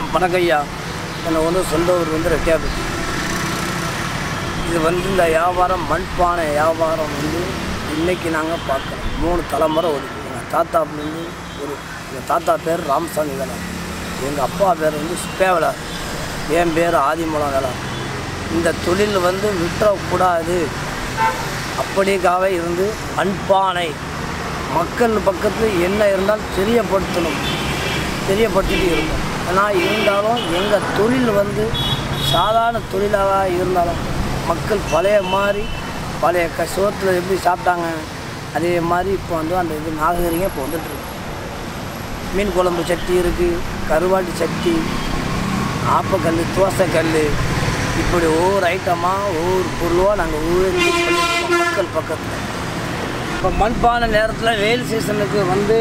வணக்கம் ஐயா எனக்கு வந்து சொந்த ஊர் வந்து ரெட்டியாபட்டி இது வந்து இந்த வியாபாரம் மண்பானை வியாபாரம் வந்து இன்னைக்கு நாங்கள் பார்க்குறோம் மூணு தலைமுறை ஓடுது எங்கள் தாத்தாப்புலேருந்து ஒரு எங்கள் தாத்தா பேர் ராமசாமி வேலை எங்கள் அப்பா பேர் வந்து சுப்பேவலார் என் பேர் ஆதிமூலம் வேலை இந்த தொழில் வந்து விட்டுறக்கூடாது அப்படிக்காக இருந்து மண்பானை மக்கள் பக்கத்தில் என்ன இருந்தாலும் தெரியப்படுத்தணும் தெரியப்படுத்திட்டு இருந்தோம் ஆனால் இருந்தாலும் எங்கள் தொழில் வந்து சாதாரண தொழிலாக இருந்தாலும் மக்கள் பழைய மாதிரி பழைய க சோத்தில் எப்படி சாப்பிட்டாங்க அதே மாதிரி இப்போ வந்து அந்த இது நாகரிகம் இப்போ வந்துட்டுருக்கு மீன் குழம்பு சட்டி இருக்குது கருவாட்டு சட்டி ஆப்பக்கல் தோசைக்கல் இப்படி ஒவ்வொரு ஐட்டமாக ஒவ்வொரு பொருளாக நாங்கள் ஒவ்வொரு பண்ணிட்டுருக்கோம் மக்கள் பக்கத்தில் இப்போ மண்பானை நேரத்தில் வெயில் சீசனுக்கு வந்து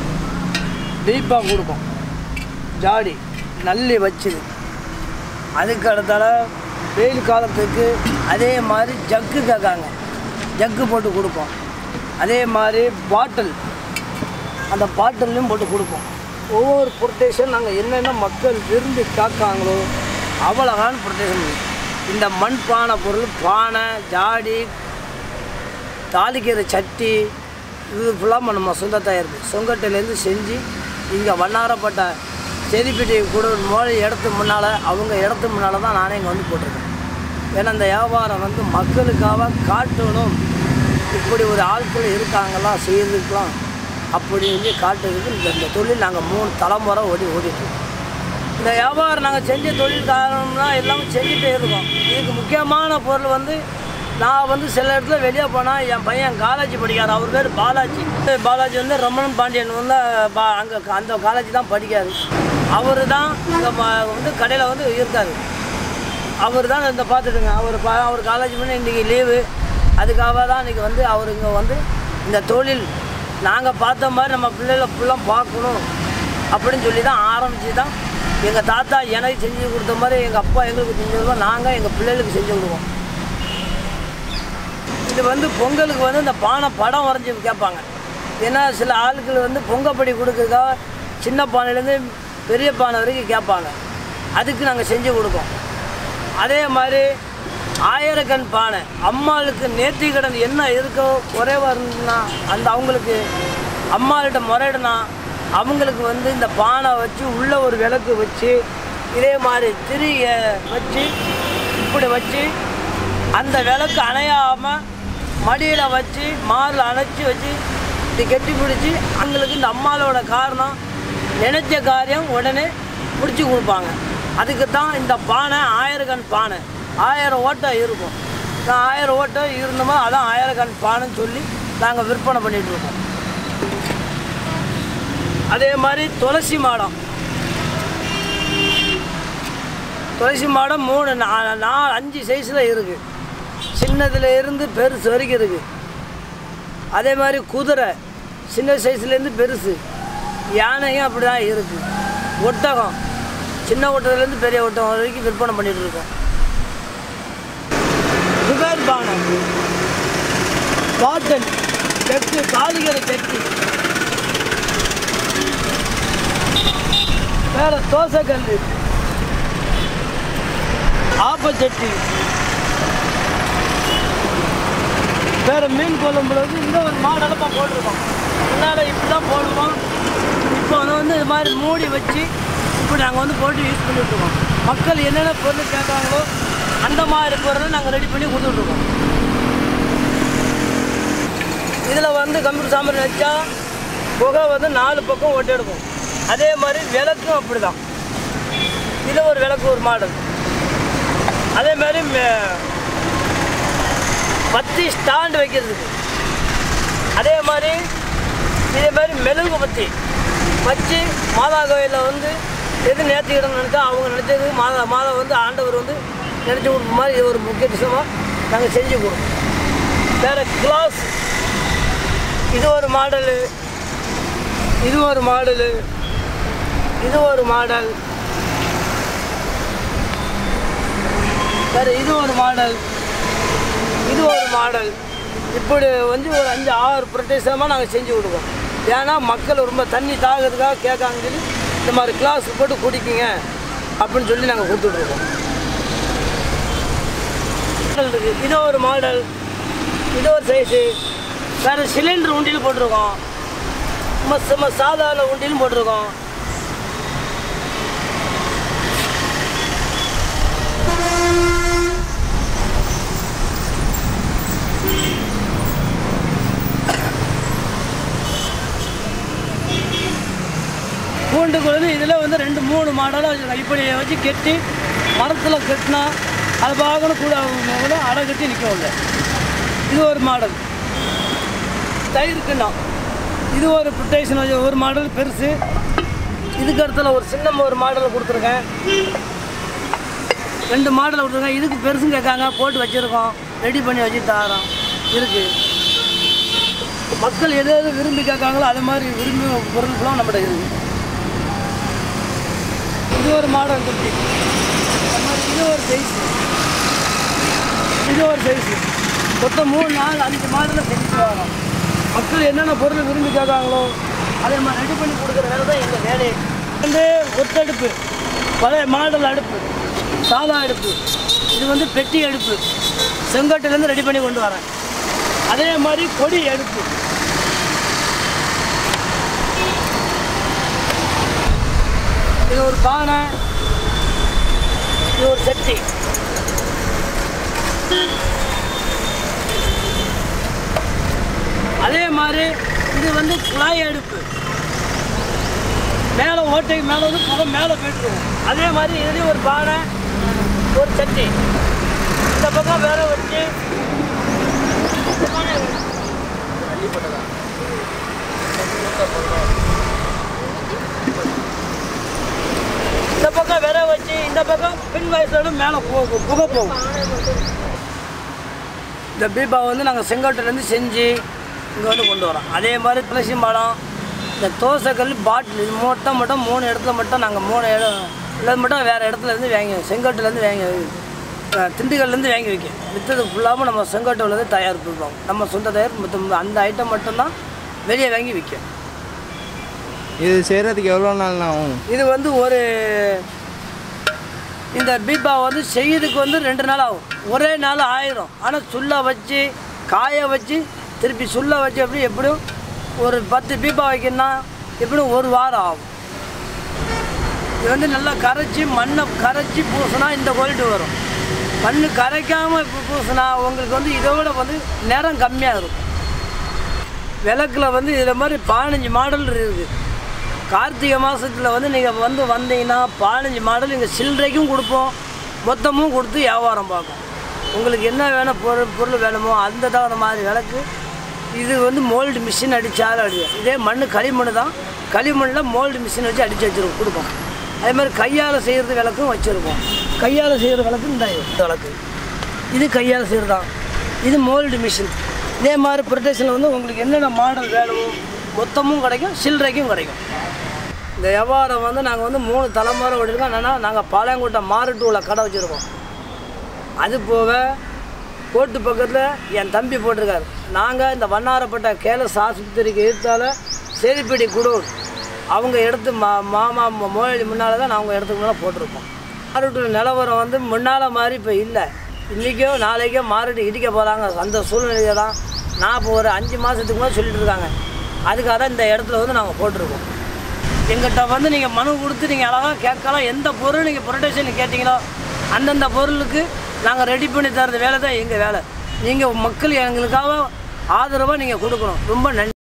தீபா கொடுக்கும் ஜாடி நல்லி வச்சுது அதுக்கு அடுத்தால வெயில் காலத்துக்கு அதே மாதிரி ஜக்கு கேட்காங்க ஜக்கு போட்டு கொடுப்போம் அதே மாதிரி பாட்டில் அந்த பாட்டிலையும் போட்டு கொடுப்போம் ஒவ்வொரு ப்ரொட்டேஷன் நாங்கள் என்னென்ன மக்கள் விரும்பி காக்காங்களோ அவ்வளோகான ப்ரொட்டேஷன் இந்த மண் பானை பொருள் பானை ஜாடி தாளிக்கிற சட்டி இது ஃபுல்லாக நம்ம சொந்த தயாரிப்பு சொங்கட்டையிலேருந்து செஞ்சு இங்கே வண்ணாரப்பட்ட செதிப்பேட்டை கூட மோழி இடத்து முன்னால் அவங்க இடத்து முன்னால் தான் நானே இங்கே வந்து போட்டிருக்கேன் ஏன்னா இந்த வியாபாரம் வந்து மக்களுக்காக காட்டணும் இப்படி ஒரு ஆட்கள் இருக்காங்களா செய்யறதுக்கெலாம் அப்படி வந்து காட்டுறதுக்கு இந்த இந்த தொழில் நாங்கள் மூணு தலைமுறை ஓடி ஓடிட்டுருக்கோம் இந்த வியாபாரம் நாங்கள் செஞ்ச தொழில் காரணம்னா எல்லாமே செஞ்சுட்டே இருக்கோம் இதுக்கு முக்கியமான பொருள் வந்து நான் வந்து சில இடத்துல வெளியே போனால் என் பையன் காலேஜ் படிக்கார் அவர் பேர் பாலாஜி பாலாஜி வந்து ரமணன் பாண்டியன் வந்து பா அங்கே அந்த காலேஜ் தான் படிக்காரு அவர் தான் இங்கே வந்து கடையில் வந்து இருக்கார் அவர் தான் இந்த பார்த்துட்டுங்க அவர் பா அவர் காலேஜ் பண்ணி இன்றைக்கி லீவு அதுக்காக தான் இன்றைக்கி வந்து அவர் இங்கே வந்து இந்த தொழில் நாங்கள் பார்த்த மாதிரி நம்ம பிள்ளைகளை ஃபுல்லாக பார்க்கணும் அப்படின்னு சொல்லி தான் ஆரம்பித்து தான் எங்கள் தாத்தா எனக்கு செஞ்சு கொடுத்த மாதிரி எங்கள் அப்பா எங்களுக்கு செஞ்சு கொடுப்போம் நாங்கள் எங்கள் பிள்ளைகளுக்கு செஞ்சு கொடுப்போம் இது வந்து பொங்கலுக்கு வந்து இந்த பானை படம் வரைஞ்சி கேட்பாங்க ஏன்னா சில ஆட்கள் வந்து பொங்கப்படி கொடுக்கறதுக்காக சின்ன பானையிலேருந்து பெரிய பானை வரைக்கும் கேட்பாங்க அதுக்கு நாங்கள் செஞ்சு கொடுப்போம் அதே மாதிரி ஆயிரக்கண் பானை அம்மாளுக்கு நேர்த்தி கடன் என்ன இருக்கோ குறைவாக இருந்ததுன்னா அந்த அவங்களுக்கு அம்மாள்கிட்ட முறையிடனா அவங்களுக்கு வந்து இந்த பானை வச்சு உள்ளே ஒரு விளக்கு வச்சு இதே மாதிரி திரியை வச்சு இப்படி வச்சு அந்த விளக்கு அணையாமல் மடியில் வச்சு மாரில் அணைச்சி வச்சு இப்படி கெட்டி பிடிச்சி அவங்களுக்கு இந்த அம்மாளோட காரணம் நினைச்ச காரியம் உடனே முடிச்சு கொடுப்பாங்க அதுக்கு தான் இந்த பானை ஆயிரக்கண் பானை ஆயிரம் ஓட்டை இருக்கும் நான் ஆயிரம் ஓட்டை இருந்தோமோ அதான் ஆயிரக்கண் பானைன்னு சொல்லி நாங்கள் விற்பனை பண்ணிகிட்டு இருக்கோம் அதே மாதிரி துளசி மாடம் துளசி மாடம் மூணு நா- நாலு அஞ்சு சைஸில் இருக்குது சின்னதுல இருந்து பெருசு வரைக்கும் இருக்குது அதே மாதிரி குதிரை சின்ன சைஸ்லேருந்து பெருசு யானையும் அப்படி தான் இருக்குது ஒட்டகம் சின்ன ஒட்டகத்துலேருந்து பெரிய ஒட்டகம் வரைக்கும் விற்பனை பண்ணிகிட்டு இருக்கோம் குபேர் பானை பாட்டல் செக்கு காலிகரை செக்கு வேற தோசைக்கல் ஆப்பச்சட்டி வேற மீன் குழம்புல வந்து இந்த ஒரு மாடலமாக போட்டிருக்கோம் முன்னால் இப்படி தான் போடுவோம் இப்போ வந்து வந்து இது மாதிரி மூடி வச்சு இப்படி நாங்கள் வந்து போட்டு யூஸ் பண்ணிட்டு இருக்கோம் மக்கள் என்னென்ன பொருள் கேட்குறாங்களோ அந்த மாதிரி பொருளை நாங்கள் ரெடி பண்ணி கொடுத்துட்ருக்கோம் இதில் வந்து கம்ப்யூட்டர் சாம்பிள் வச்சா புகை வந்து நாலு பக்கம் ஒட்டி எடுக்கும் அதே மாதிரி விளக்கும் அப்படி தான் இதில் ஒரு விளக்கு ஒரு மாடல் அதே மாதிரி மெ- பத்தி ஸ்டாண்டு வைக்கிறதுக்கு அதே மாதிரி இதே மாதிரி மெழுகு பத்தி வச்சு மாதா கோயிலில் வந்து எது நேர்த்திக்கிடணும்னு நினச்சா அவங்க நினச்சது மாதா மாதா வந்து ஆண்டவர் வந்து நினச்சி கொடுக்குற மாதிரி இது ஒரு முக்கிய விஷயமாக நாங்கள் செஞ்சு கொடுப்போம் வேறு கிளாஸ் இது ஒரு மாடலு இது ஒரு மாடலு இது ஒரு மாடல் வேறு இது ஒரு மாடல் இது ஒரு மாடல் இப்படி வந்து ஒரு அஞ்சு ஆறு பிரதேசமாக நாங்கள் செஞ்சு கொடுப்போம் ஏன்னா மக்கள் ரொம்ப தண்ணி தாகிறதுக்காக கேட்காங்க சொல்லி இந்த மாதிரி கிளாஸ் போட்டு குடிக்குங்க அப்படின்னு சொல்லி நாங்கள் கொடுத்துட்ருக்கோம் மாடல் இருக்குது இது ஒரு மாடல் இது ஒரு சைஸு வேறு சிலிண்டர் உண்டியில் போட்டிருக்கோம் நம்ம சும்மா சாதாரண உண்டியிலும் போட்டிருக்கோம் பூண்டுக்கு வந்து இதில் வந்து ரெண்டு மூணு மாடலாக வச்சுருக்கோம் இப்படி வச்சு கெட்டி மரத்தில் கட்டினா அது பார்க்கணும் கூட கூட அடை கட்டி நிற்க உள்ள இது ஒரு மாடல் தயிர் கிண்ணம் இது ஒரு ப்ரொட்டேஷன் வச்சு ஒரு மாடல் பெருசு இதுக்கு இடத்துல ஒரு சின்ன ஒரு மாடல் கொடுத்துருக்கேன் ரெண்டு மாடல் கொடுத்துருக்கேன் இதுக்கு பெருசும் கேட்காங்க போட்டு வச்சுருக்கோம் ரெடி பண்ணி வச்சு தரோம் இருக்குது மக்கள் எது எது விரும்பி கேட்காங்களோ அது மாதிரி விரும்பி பொருட்களும் நம்மகிட்ட இருக்குது இது ஒரு மாடல் குட்டி அது மாதிரி இது ஒரு சைஸ் இது ஒரு சைஸ் மொத்தம் மூணு நாலு அஞ்சு மாடலில் செஞ்சு வரோம் மக்கள் என்னென்ன பொருள் விரும்பி கேட்காங்களோ அதே மாதிரி ரெடி பண்ணி கொடுக்குற வேலை தான் எங்கள் வேலையே வந்து ஒத்தடுப்பு பழைய மாடல் அடுப்பு சாதா அடுப்பு இது வந்து பெட்டி அடுப்பு செங்கோட்டையிலேருந்து ரெடி பண்ணி கொண்டு வரேன் அதே மாதிரி கொடி அடுப்பு இது ஒரு பானை இது ஒரு சட்டி அதே மாதிரி இது வந்து குழாய் அடுப்பு மேலே ஓட்டைக்கு மேலே வந்து புகை மேலே போயிட்டுருக்கும் அதே மாதிரி இதுலேயும் ஒரு பானை ஒரு சட்டி இந்த பக்கம் வேற வச்சு இந்த பானை இந்த பக்கம் விரை வச்சு இந்த பக்கம் பின் வயசோட மேலே போகும் புகை போகும் இந்த பீப்பா வந்து நாங்கள் செங்கோட்டையிலேருந்து செஞ்சு இங்கே வந்து கொண்டு வரோம் அதே மாதிரி துளசி மரம் இந்த தோசைக்கல் பாட்டில் இது மட்டும் மட்டும் மூணு இடத்துல மட்டும் நாங்கள் மூணு இடம் இல்லை மட்டும் வேறு இடத்துல இருந்து வாங்கி செங்கோட்டையிலேருந்து வாங்கி அஹ், திண்டுக்கல்லேருந்து வாங்கி வைக்க மித்தது ஃபுல்லாமல் நம்ம செங்கோட்டையிலேருந்து தயார் பண்ணுறோம் நம்ம சொந்த தயார் மொத்தம் அந்த ஐட்டம் மட்டும்தான் வெளியே வாங்கி விற்கும் இது செய்கிறதுக்கு எவ்வளோ நாள் ஆகும் இது வந்து ஒரு இந்த பீப்பா வந்து செய்யறதுக்கு வந்து ரெண்டு நாள் ஆகும் ஒரே நாள் ஆயிரும் ஆனால் சுள்ள வச்சு காய வச்சு திருப்பி சுள்ள வச்சு எப்படி எப்படியும் ஒரு பத்து பீப்பா வைக்கணும்னா எப்படியும் ஒரு வாரம் ஆகும் இது வந்து நல்லா கரைச்சி மண்ணை கரைச்சி பூசினா இந்த குவாலிட்டி வரும் மண் கரைக்காமல் இப்போ பூசினா உங்களுக்கு வந்து இதை விட வந்து நேரம் கம்மியாக இருக்கும் விளக்கில் வந்து இதில் மாதிரி பதினஞ்சு மாடல் இருக்குது கார்த்திகை மாதத்தில் வந்து நீங்கள் வந்து வந்தீங்கன்னா பதினஞ்சு மாடல் இங்கே சில்லறைக்கும் கொடுப்போம் மொத்தமும் கொடுத்து வியாபாரம் பார்க்கும் உங்களுக்கு என்ன வேணும் பொருள் பொருள் வேணுமோ அந்த தகுந்த மாதிரி விளக்கு இது வந்து மோல்டு மிஷின் அடித்தாலும் அடிக்கும் இதே மண் களிமண் தான் களிமண்ணில் மோல்டு மிஷின் வச்சு அடித்து வச்சுருக்கோம் கொடுப்போம் அதே மாதிரி கையால் செய்கிறது விளக்கும் வச்சுருக்கோம் கையால் செய்கிற விளக்கு இந்த இந்த விளக்கு இது கையால் செய்கிறது தான் இது மோல்டு மிஷின் இதே மாதிரி ப்ரொடெக்ஷனில் வந்து உங்களுக்கு என்னென்ன மாடல் வேணுமோ மொத்தமும் கிடைக்கும் சில்லறைக்கும் கிடைக்கும் இந்த வியாபாரம் வந்து நாங்கள் வந்து மூணு தலைமுறை ஓடிருக்கோம் என்னென்னா நாங்கள் பாளையங்கோட்டை மாருட்டூவில் கடை வச்சுருக்கோம் அது போக கோட்டு பக்கத்தில் என் தம்பி போட்டிருக்காரு நாங்கள் இந்த வண்ணாரப்பட்ட கேலஸ் ஆஸ்பத்திரிக்கு எதிர்த்தால சேரிப்பேட்டை குடூர் அவங்க எடுத்து மா மாமா மோழி முன்னால் தான் நாங்கள் இடத்துக்கு முன்னால் போட்டிருப்போம் மாருட்டு நிலவரம் வந்து முன்னால் மாதிரி இப்போ இல்லை இன்றைக்கோ நாளைக்கோ மாருட்டு இடிக்க போகிறாங்க அந்த சூழ்நிலையை தான் நான் இப்போ ஒரு அஞ்சு மாதத்துக்கு முன்னாடி சொல்லிட்டு இருக்காங்க அதுக்காக தான் இந்த இடத்துல வந்து நாங்கள் போட்டிருக்கோம் எங்கிட்ட வந்து நீங்கள் மனு கொடுத்து நீங்கள் அழகாக கேட்கலாம் எந்த பொருள் நீங்கள் ப்ரொடக்ஷன் கேட்டிங்களோ அந்தந்த பொருளுக்கு நாங்கள் ரெடி பண்ணி தரது வேலை தான் எங்கள் வேலை நீங்கள் மக்கள் எங்களுக்காக ஆதரவாக நீங்கள் கொடுக்கணும் ரொம்ப நன்றி